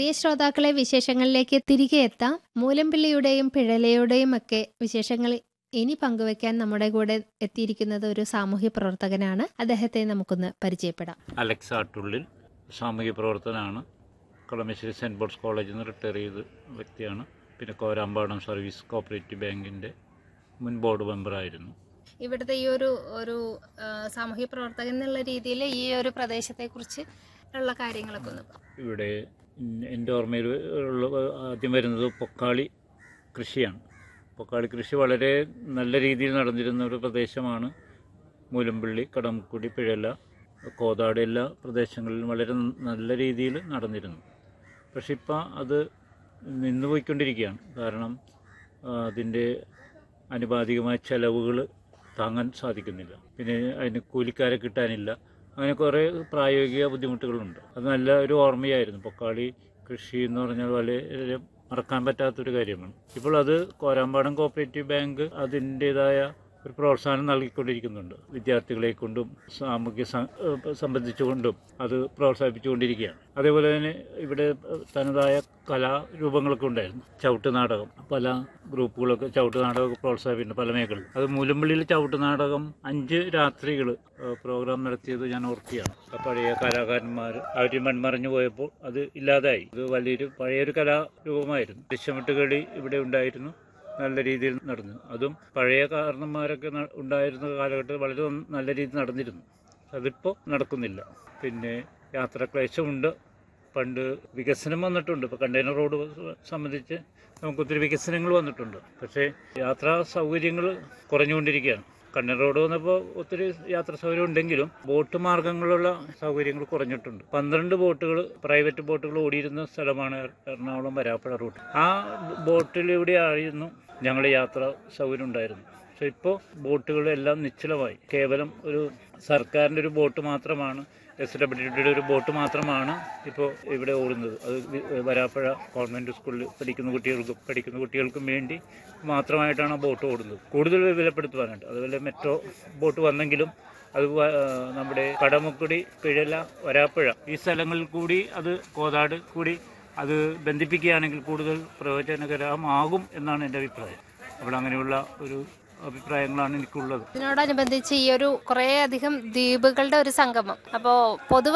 പ്രിയ ശ്രോതാക്കളെ വിശേഷങ്ങളിലേക്ക് തിരികെ എത്താം മൂലമ്പിള്ളിയുടെയും പിഴലയുടെയും ഒക്കെ വിശേഷങ്ങൾ ഇനി പങ്കുവെക്കാൻ നമ്മുടെ കൂടെ എത്തിയിരിക്കുന്നത് ഒരു സാമൂഹ്യ പ്രവർത്തകനാണ് അദ്ദേഹത്തെ നമുക്കൊന്ന് പരിചയപ്പെടാം അലക്സ് ആട്ടുള്ളിൽ സാമൂഹ്യ പ്രവർത്തനമാണ് കളമശ്ശേരി സെൻറ്റ് പോൾസ് കോളേജിൽ നിന്ന് റിട്ടയർ ചെയ്ത വ്യക്തിയാണ് പിന്നെ കോരാമ്പാടം സർവീസ് കോപ്പറേറ്റീവ് ബാങ്കിൻ്റെ മുൻ ബോർഡ് മെമ്പറായിരുന്നു ഇവിടുത്തെ ഈ ഒരു ഒരു ആ, സാമൂഹ്യ പ്രവർത്തകൻ എന്നുള്ള രീതിയിൽ ഈ ഒരു പ്രദേശത്തെക്കുറിച്ച് ഉള്ള കാര്യങ്ങളൊക്കെ ഒന്ന് പറ. ഇവിടെ എൻ്റെ ഓർമ്മയിൽ ഉള്ള ആദ്യം വരുന്നത് പൊക്കാളി കൃഷിയാണ് പൊക്കാളി കൃഷി വളരെ നല്ല രീതിയിൽ നടന്നിരുന്ന ഒരു പ്രദേശമാണ് മൂലമ്പള്ളി കടമക്കുടി പിഴല കോതാട് എല്ലാ പ്രദേശങ്ങളിലും വളരെ നല്ല രീതിയിൽ നടന്നിരുന്നു പക്ഷെ ഇപ്പം അത് നിന്ന് പോയിക്കൊണ്ടിരിക്കുകയാണ് കാരണം ആ, അതിൻ്റെ അനുപാതികമായ ചെലവുകൾ താങ്ങാൻ സാധിക്കുന്നില്ല പിന്നെ അതിന് കൂലിക്കാരെ കിട്ടാനില്ല അങ്ങനെ കുറേ പ്രായോഗിക ബുദ്ധിമുട്ടുകളുണ്ട് അത് നല്ല ഒരു ഓർമ്മയായിരുന്നു പൊക്കാളി കൃഷി എന്ന് പറഞ്ഞാൽ വളരെ മറക്കാൻ പറ്റാത്തൊരു കാര്യമാണ് ഇപ്പോൾ അത് കോരാമ്പാടം കോപ്പറേറ്റീവ് ബാങ്ക് അതിൻ്റേതായ ഒരു പ്രോത്സാഹനം നൽകിക്കൊണ്ടിരിക്കുന്നുണ്ട് വിദ്യാർത്ഥികളെ കൊണ്ടും സാമൂഹ്യ സ- ഏഹ് സംബന്ധിച്ചുകൊണ്ടും അത് പ്രോത്സാഹിപ്പിച്ചുകൊണ്ടിരിക്കുകയാണ് അതേപോലെ തന്നെ ഇവിടെ തനതായ കലാരൂപങ്ങളൊക്കെ ഉണ്ടായിരുന്നു ചവിട്ട് നാടകം പല ഗ്രൂപ്പുകളൊക്കെ ചവിട്ട് നാടകമൊക്കെ പ്രോത്സാഹിപ്പിക്കുന്നുണ്ട് പല മേഖലകളിൽ അത് മൂലമ്പള്ളിയിൽ ചവിട്ട് നാടകം അഞ്ച് രാത്രികൾ പ്രോഗ്രാം നടത്തിയത് ഞാൻ ഓർക്കുകയാണ് ആ പഴയ കലാകാരന്മാർ അവർ മൺമറഞ്ഞു പോയപ്പോൾ അത് ഇല്ലാതായി ഇത് വലിയൊരു പഴയൊരു കലാരൂപമായിരുന്നു ദൃശ്യമിട്ട് കളി ഇവിടെ ഉണ്ടായിരുന്നു നല്ല രീതിയിൽ നടന്നു അതും പഴയ കാരണന്മാരൊക്കെ ന- ഉണ്ടായിരുന്ന കാലഘട്ടത്തിൽ വളരെ നല്ല രീതിയിൽ നടന്നിരുന്നു അതിപ്പോൾ നടക്കുന്നില്ല പിന്നെ യാത്രാക്ലേശമുണ്ട് പണ്ട് വികസനം വന്നിട്ടുണ്ട് ഇപ്പോൾ കണ്ടെയ്നർ റോഡ് സംബന്ധിച്ച് നമുക്ക് ഒത്തിരി വികസനങ്ങൾ വന്നിട്ടുണ്ട് പക്ഷേ യാത്രാ സൗകര്യങ്ങൾ കുറഞ്ഞുകൊണ്ടിരിക്കുകയാണ് കണ്ണൂർ റോഡ് വന്നപ്പോൾ ഒത്തിരി യാത്രാ സൗകര്യം ഉണ്ടെങ്കിലും ബോട്ട് മാർഗങ്ങളുള്ള സൗകര്യങ്ങൾ കുറഞ്ഞിട്ടുണ്ട് പന്ത്രണ്ട് ബോട്ടുകൾ പ്രൈവറ്റ് ബോട്ടുകൾ ഓടിയിരുന്ന സ്ഥലമാണ് എറ- എറണാകുളം വരാപ്പുഴ റൂട്ട് ആ ബോട്ടിലൂടെ ആയിരുന്നു ഞങ്ങളുടെ യാത്രാ സൗകര്യം ഉണ്ടായിരുന്നു പക്ഷെ ഇപ്പോൾ ബോട്ടുകളെല്ലാം നിശ്ചലമായി കേവലം ഒരു സർക്കാരിൻ്റെ ഒരു ബോട്ട് മാത്രമാണ് എസ് ഡബ്ല്യു ഡിയുടെ ഒരു ബോട്ട് മാത്രമാണ് ഇപ്പോൾ ഇവിടെ ഓടുന്നത് അത് വി- വരാപ്പുഴ ഗവൺമെൻറ് സ്കൂളിൽ പഠിക്കുന്ന കുട്ടികൾക്കും പഠിക്കുന്ന കുട്ടികൾക്കും വേണ്ടി മാത്രമായിട്ടാണ് ആ ബോട്ട് ഓടുന്നത് കൂടുതൽ വിലപ്പെടുത്തുവാനായിട്ട് അതുപോലെ മെട്രോ ബോട്ട് വന്നെങ്കിലും അത് വ- ആ, നമ്മുടെ കടമുക്കുടി പിഴല വരാപ്പുഴ ഈ സ്ഥലങ്ങളിൽ കൂടി അത് കോതാട് കൂടി അത് ബന്ധിപ്പിക്കുകയാണെങ്കിൽ കൂടുതൽ പ്രയോജനകരമാകും എന്നാണ് എൻ്റെ അഭിപ്രായം അവിടെ അങ്ങനെയുള്ള ഒരു അഭിപ്രായങ്ങളാണ് എനിക്കുള്ളത് ഇതിനോടനുബന്ധിച്ച് ഈ ഒരു കുറേ അധികം ദ്വീപുകളുടെ ഒരു സംഗമം അപ്പോൾ പൊതുവെ